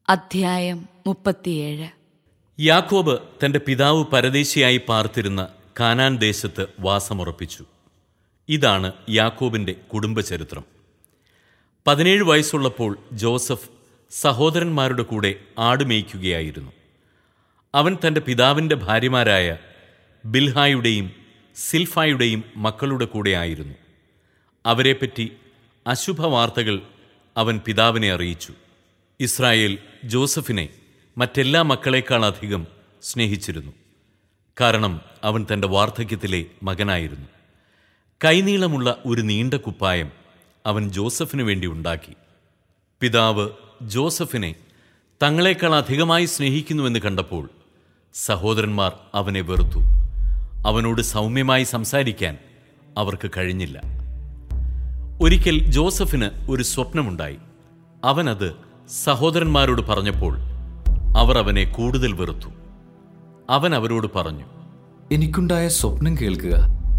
അധ്യായം മുപ്പത്തിയേഴ് യാക്കോബ് തന്റെ പിതാവ് പരദേശിയായി പാർത്തിരുന്ന കാനാൻ ദേശത്ത് വാസമുറപ്പിച്ചു ഇതാണ് യാക്കോബിന്റെ കുടുംബചരിത്രം പതിനേഴ് വയസ്സുള്ളപ്പോൾ ജോസഫ് സഹോദരന്മാരുടെ കൂടെ ആടുമേയ്ക്കുകയായിരുന്നു അവൻ തന്റെ പിതാവിന്റെ ഭാര്യമാരായ ബിൽഹായുടെയും സിൽഫായുടെയും മക്കളുടെ കൂടെ ആയിരുന്നു അവരെപ്പറ്റി അശുഭവാർത്തകൾ അവൻ പിതാവിനെ അറിയിച്ചു ഇസ്രായേൽ ജോസഫിനെ മറ്റെല്ലാ മക്കളെക്കാളധികം സ്നേഹിച്ചിരുന്നു കാരണം അവൻ തന്റെ വാർദ്ധക്യത്തിലെ മകനായിരുന്നു കൈനീളമുള്ള ഒരു നീണ്ട കുപ്പായം അവൻ ജോസഫിനു വേണ്ടി ഉണ്ടാക്കി പിതാവ് ജോസഫിനെ തങ്ങളെക്കാൾ അധികമായി സ്നേഹിക്കുന്നുവെന്ന് കണ്ടപ്പോൾ സഹോദരന്മാർ അവനെ വെറുത്തു അവനോട് സൗമ്യമായി സംസാരിക്കാൻ അവർക്ക് കഴിഞ്ഞില്ല ഒരിക്കൽ ജോസഫിന് ഒരു സ്വപ്നമുണ്ടായി അവനത് സഹോദരന്മാരോട് പറഞ്ഞപ്പോൾ അവർ അവനെ കൂടുതൽ വെറുത്തു അവൻ അവരോട് പറഞ്ഞു എനിക്കുണ്ടായ സ്വപ്നം കേൾക്കുക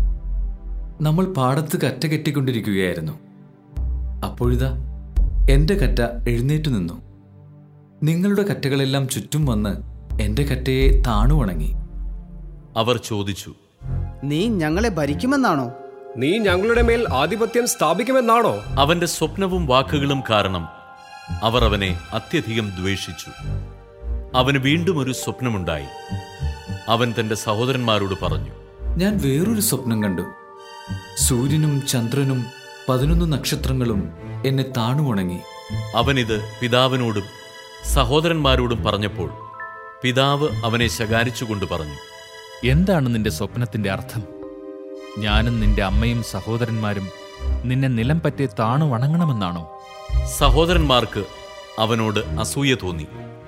നമ്മൾ പാടത്ത് കറ്റ കെട്ടിക്കൊണ്ടിരിക്കുകയായിരുന്നു അപ്പോഴിതാ എന്റെ കറ്റ എഴുന്നേറ്റു നിന്നു നിങ്ങളുടെ കറ്റകളെല്ലാം ചുറ്റും വന്ന് എന്റെ കറ്റയെ താണു ഉണങ്ങി അവർ ചോദിച്ചു നീ ഞങ്ങളെ ഭരിക്കുമെന്നാണോ നീ ഞങ്ങളുടെ മേൽ ആധിപത്യം സ്ഥാപിക്കുമെന്നാണോ അവന്റെ സ്വപ്നവും വാക്കുകളും കാരണം അവർ അവനെ അത്യധികം ദ്വേഷിച്ചു അവന് വീണ്ടും ഒരു സ്വപ്നമുണ്ടായി അവൻ തന്റെ സഹോദരന്മാരോട് പറഞ്ഞു ഞാൻ വേറൊരു സ്വപ്നം കണ്ടു സൂര്യനും ചന്ദ്രനും പതിനൊന്ന് നക്ഷത്രങ്ങളും എന്നെ താണു ഉണങ്ങി അവനിത് പിതാവിനോടും സഹോദരന്മാരോടും പറഞ്ഞപ്പോൾ പിതാവ് അവനെ ശകാരിച്ചുകൊണ്ട് പറഞ്ഞു എന്താണ് നിന്റെ സ്വപ്നത്തിന്റെ അർത്ഥം ഞാനും നിന്റെ അമ്മയും സഹോദരന്മാരും നിന്നെ നിലം പറ്റി താണു വണങ്ങണമെന്നാണോ സഹോദരന്മാർക്ക് അവനോട് അസൂയ തോന്നി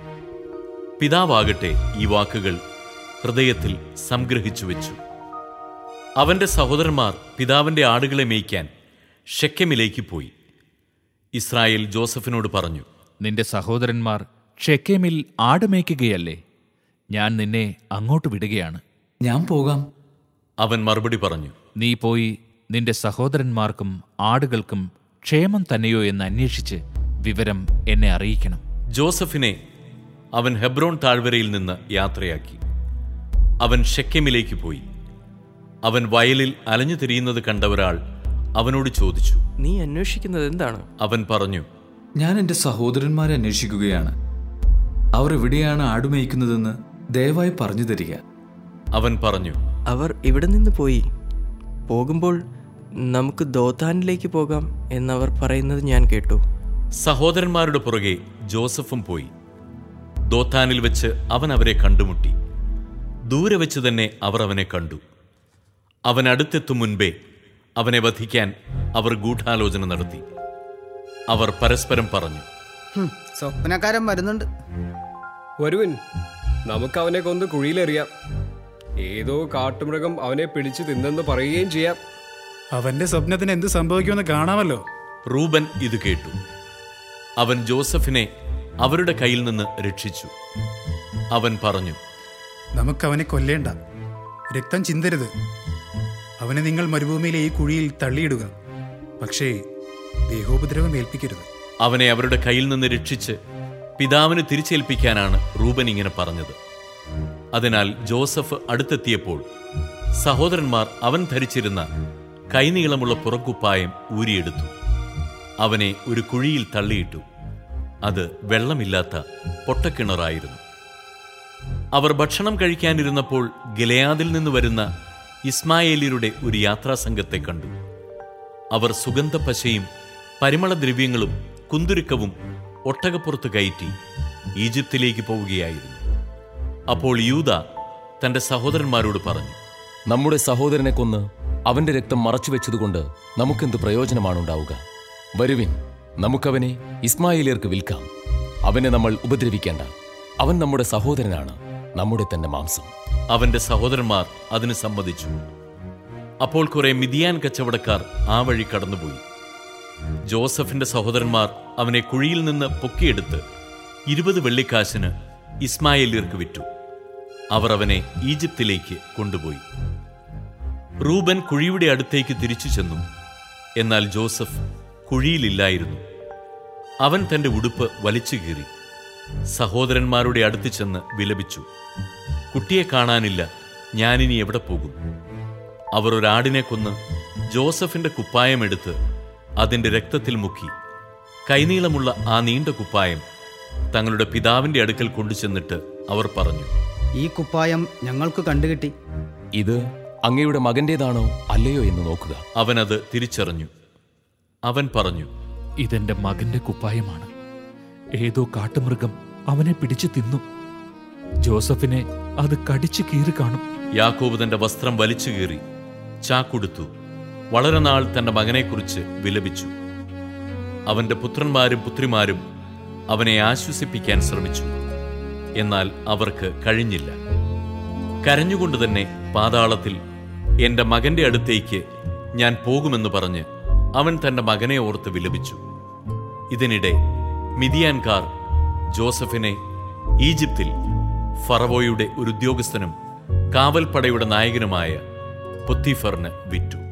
പിതാവാകട്ടെ ഈ വാക്കുകൾ ഹൃദയത്തിൽ സംഗ്രഹിച്ചു വെച്ചു അവന്റെ സഹോദരന്മാർ പിതാവിന്റെ ആടുകളെ മേയ്ക്കാൻ ഷെക്കമിലേക്ക് പോയി ഇസ്രായേൽ ജോസഫിനോട് പറഞ്ഞു നിന്റെ സഹോദരന്മാർ ഷെക്കേമിൽ ആടുമേയ്ക്കുകയല്ലേ ഞാൻ നിന്നെ അങ്ങോട്ട് വിടുകയാണ് ഞാൻ പോകാം അവൻ മറുപടി പറഞ്ഞു നീ പോയി നിന്റെ സഹോദരന്മാർക്കും ആടുകൾക്കും ക്ഷേമം തന്നെയോ എന്ന് അന്വേഷിച്ച് വിവരം എന്നെ അറിയിക്കണം ജോസഫിനെ അവൻ ഹെബ്രോൺ താഴ്വരയിൽ നിന്ന് യാത്രയാക്കി അവൻ ഷെക്കമിലേക്ക് പോയി അവൻ വയലിൽ അലഞ്ഞു തിരിയുന്നത് കണ്ട ഒരാൾ അവനോട് ചോദിച്ചു നീ അന്വേഷിക്കുന്നത് എന്താണ് അവൻ പറഞ്ഞു ഞാൻ എന്റെ സഹോദരന്മാരെ അന്വേഷിക്കുകയാണ് അവർ എവിടെയാണ് ആടുമേയ്ക്കുന്നതെന്ന് ദയവായി പറഞ്ഞു തരിക അവൻ പറഞ്ഞു അവർ ഇവിടെ നിന്ന് പോയി പോകുമ്പോൾ നമുക്ക് ദോത്താനിലേക്ക് പോകാം എന്നവർ പറയുന്നത് ഞാൻ കേട്ടു സഹോദരന്മാരുടെ പുറകെ ജോസഫും പോയി ദോത്താനിൽ വെച്ച് അവൻ അവരെ കണ്ടുമുട്ടി ദൂരെ വെച്ച് തന്നെ അവർ അവനെ കണ്ടു അവൻ അടുത്തെത്തും മുൻപേ അവനെ വധിക്കാൻ അവർ ഗൂഢാലോചന നടത്തി അവർ പരസ്പരം പറഞ്ഞു ഹും, സ്വപ്നക്കാരൻ വരുന്നുണ്ട് വരുവിൻ നമുക്ക് അവനെ കൊന്ന് കുഴിയിലെറിയാം ഏതോ കാട്ടുമൃഗം അവനെ പിടിച്ചു തിന്നെന്ന് പറയുകയും ചെയ്യാം അവന്റെ സ്വപ്നത്തിന് എന്ത് സംഭവിക്കുമെന്ന് കാണാമല്ലോ റൂബൻ ഇത് കേട്ടു അവൻ ജോസഫിനെ അവരുടെ കയ്യിൽ നിന്ന് രക്ഷിച്ചു അവൻ പറഞ്ഞു നമുക്ക് അവനെ കൊല്ലേണ്ട രക്തം ചിന്തരുത് അവനെ നിങ്ങൾ മരുഭൂമിയിലെ ഈ കുഴിയിൽ തള്ളിയിടുക പക്ഷേ ദേഹോപദ്രവം ഏൽപ്പിക്കരുത് അവനെ അവരുടെ കയ്യിൽ നിന്ന് രക്ഷിച്ച് പിതാവിന് തിരിച്ചേൽപ്പിക്കാനാണ് റൂബൻ ഇങ്ങനെ പറഞ്ഞത് അതിനാൽ ജോസഫ് അടുത്തെത്തിയപ്പോൾ സഹോദരന്മാർ അവൻ ധരിച്ചിരുന്ന കൈനീളമുള്ള പുറക്കുപ്പായം ഊരിയെടുത്തു അവനെ ഒരു കുഴിയിൽ തള്ളിയിട്ടു അത് വെള്ളമില്ലാത്ത പൊട്ടക്കിണറായിരുന്നു അവർ ഭക്ഷണം കഴിക്കാനിരുന്നപ്പോൾ ഗലയാദിൽ നിന്ന് വരുന്ന ഇസ്മായേലിയരുടെ ഒരു യാത്രാസംഘത്തെ കണ്ടു അവർ സുഗന്ധപ്പശയും പരിമളദ്രവ്യങ്ങളും കുന്തുരുക്കവും ഒട്ടകപ്പുറത്ത് കയറ്റി ഈജിപ്തിലേക്ക് പോവുകയായിരുന്നു അപ്പോൾ യൂത തന്റെ സഹോദരന്മാരോട് പറഞ്ഞു നമ്മുടെ സഹോദരനെ കൊന്ന് അവന്റെ രക്തം മറച്ചുവെച്ചതുകൊണ്ട് നമുക്കെന്ത് പ്രയോജനമാണുണ്ടാവുക വരുവിൻ നമുക്കവനെ ഇസ്മായിലിയർക്ക് വിൽക്കാം അവനെ നമ്മൾ ഉപദ്രവിക്കേണ്ട അവൻ നമ്മുടെ സഹോദരനാണ് നമ്മുടെ തന്നെ മാംസം അവന്റെ സഹോദരന്മാർ അതിന് സമ്മതിച്ചു അപ്പോൾ കുറെ മിതിയാൻ കച്ചവടക്കാർ ആ വഴി കടന്നുപോയി ജോസഫിന്റെ സഹോദരന്മാർ അവനെ കുഴിയിൽ നിന്ന് പൊക്കിയെടുത്ത് ഇരുപത് വെള്ളിക്കാശിന് ഇസ്മായേലിയർക്ക് വിറ്റു അവർ അവനെ ഈജിപ്തിലേക്ക് കൊണ്ടുപോയി റൂബൻ കുഴിയുടെ അടുത്തേക്ക് തിരിച്ചു ചെന്നു എന്നാൽ ജോസഫ് കുഴിയിലില്ലായിരുന്നു അവൻ തന്റെ ഉടുപ്പ് വലിച്ചു കീറി സഹോദരന്മാരുടെ അടുത്ത് ചെന്ന് വിലപിച്ചു കുട്ടിയെ കാണാനില്ല ഞാനിനി എവിടെ പോകും അവർ ഒരാടിനെ കൊന്ന് ജോസഫിന്റെ കുപ്പായമെടുത്ത് അതിന്റെ രക്തത്തിൽ മുക്കി കൈനീളമുള്ള ആ നീണ്ട കുപ്പായം തങ്ങളുടെ പിതാവിന്റെ അടുക്കൽ കൊണ്ടുചെന്നിട്ട് അവർ പറഞ്ഞു ഈ കുപ്പായം ഞങ്ങൾക്ക് കണ്ടുകിട്ടി ഇത് അങ്ങയുടെ മകന്റേതാണോ അല്ലയോ എന്ന് നോക്കുക അവനത് തിരിച്ചറിഞ്ഞു അവൻ പറഞ്ഞു ഇതെന്റെ മകന്റെ കുപ്പായമാണ് ഏതോ കാട്ടുമൃഗം അവനെ പിടിച്ചു തിന്നു ജോസഫിനെ അത് കടിച്ചു കീറി കാണും യാക്കോബ് തന്റെ വസ്ത്രം വലിച്ചു കീറി ചാക്കുടുത്തു വളരെ നാൾ തന്റെ മകനെക്കുറിച്ച് വിലപിച്ചു അവന്റെ പുത്രന്മാരും പുത്രിമാരും അവനെ ആശ്വസിപ്പിക്കാൻ ശ്രമിച്ചു എന്നാൽ അവർക്ക് കഴിഞ്ഞില്ല കരഞ്ഞുകൊണ്ട് തന്നെ പാതാളത്തിൽ എന്റെ മകന്റെ അടുത്തേക്ക് ഞാൻ പോകുമെന്ന് പറഞ്ഞ് അവൻ തന്റെ മകനെ ഓർത്ത് വിലപിച്ചു ഇതിനിടെ മിതിയാൻകാർ ജോസഫിനെ ഈജിപ്തിൽ ഫറവോയുടെ ഒരു ഉദ്യോഗസ്ഥനും കാവൽപ്പടയുടെ നായകനുമായ പൊത്തിഫറിന് വിറ്റു